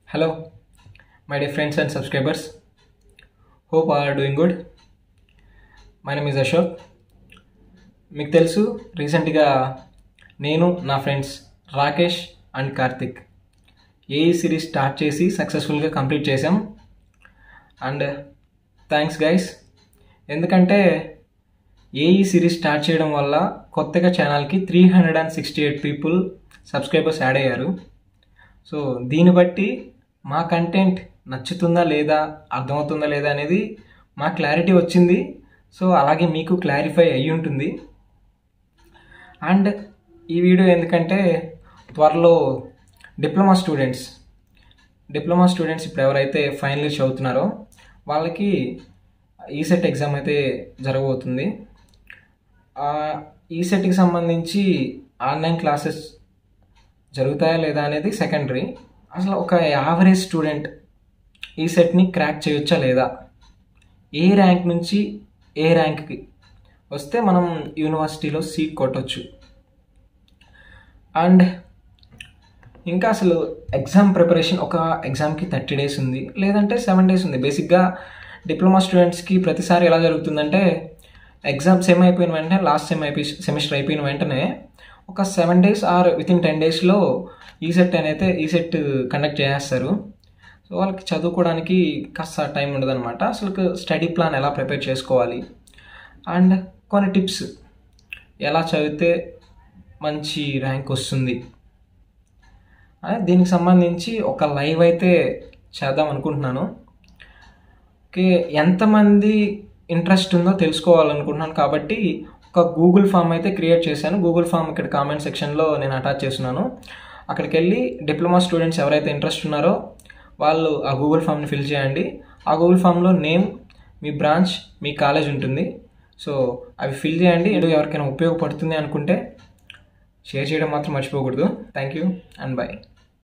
Hello, my dear friends and subscribers. Hope all are doing good. My name is Ashok మీకు తెలుసు రీసెంట్గా నేను నా friends Rakesh and Karthik AE series start చేసి సక్సెస్ఫుల్గా కంప్లీట్ చేసాం అండ్ థ్యాంక్స్ గైస్ ఎందుకంటే ఏఈ సిరీస్ స్టార్ట్ చేయడం వల్ల కొత్తగా ఛానల్కి three hundred and sixty eight people subscribers add అయ్యారు సో దీన్ని బట్టి మా కంటెంట్ నచ్చుతుందా లేదా అర్థమవుతుందా లేదా అనేది మా క్లారిటీ వచ్చింది సో అలాగే మీకు క్లారిఫై అయ్యి ఉంటుంది అండ్ ఈ వీడియో ఎందుకంటే త్వరలో డిప్లొమా స్టూడెంట్స్ డిప్లొమా స్టూడెంట్స్ ఇప్పుడు ఎవరైతే ఫైనల్ ఇయర్ చదువుతున్నారో వాళ్ళకి ఈసెట్ ఎగ్జామ్ అయితే జరగబోతుంది ఈసెట్కి సంబంధించి ఆన్లైన్ క్లాసెస్ జరుగుతాయా లేదా అనేది సెకండరీ అసలు ఒక యావరేజ్ స్టూడెంట్ ఈ సెట్ని క్రాక్ చేయొచ్చా లేదా ఏ ర్యాంక్ నుంచి ఏ ర్యాంక్కి వస్తే మనం యూనివర్సిటీలో సీట్ కొట్టొచ్చు అండ్ ఇంకా అసలు ఎగ్జామ్ ప్రిపరేషన్ ఒక ఎగ్జామ్కి థర్టీ డేస్ ఉంది లేదంటే సెవెన్ డేస్ ఉంది బేసిక్గా డిప్లొమా స్టూడెంట్స్కి ప్రతిసారి ఎలా జరుగుతుందంటే ఎగ్జామ్ సెమ్ అయిపోయిన వెంటనే లాస్ట్ సెమ్ అయిపోయి సెమిస్టర్ అయిపోయిన వెంటనే ఒక seven days or within ten డేస్లో ఈ సెట్ అనేది ఈ సెట్ కండక్ట్ చేసేస్తారు సో వాళ్ళకి చదువుకోవడానికి కాస్త టైం ఉండదన్నమాట అసలు స్టడీ ప్లాన్ ఎలా ప్రిపేర్ చేసుకోవాలి అండ్ కొన్ని టిప్స్ ఎలా చదివితే మంచి ర్యాంక్ వస్తుంది దీనికి సంబంధించి ఒక లైవ్ అయితే చేద్దాం అనుకుంటున్నాను ఓకే ఎంతమంది ఇంట్రెస్ట్ ఉందో తెలుసుకోవాలనుకుంటున్నాను కాబట్టి ఒక గూగుల్ ఫామ్ అయితే క్రియేట్ చేశాను గూగుల్ ఫామ్ ఇక్కడ కామెంట్ సెక్షన్లో నేను అటాచ్ చేస్తున్నాను అక్కడికి వెళ్ళి డిప్లొమా స్టూడెంట్స్ ఎవరైతే ఇంట్రెస్ట్ ఉన్నారో వాళ్ళు ఆ గూగుల్ ఫామ్ని ఫిల్ చేయండి ఆ గూగుల్ ఫామ్లో నేమ్ మీ బ్రాంచ్ మీ కాలేజ్ ఉంటుంది సో అవి ఫిల్ చేయండి ఏదో ఎవరికైనా ఉపయోగపడుతుంది అనుకుంటే షేర్ చేయడం మాత్రం మర్చిపోకూడదు థ్యాంక్ యూ అండ్ బాయ్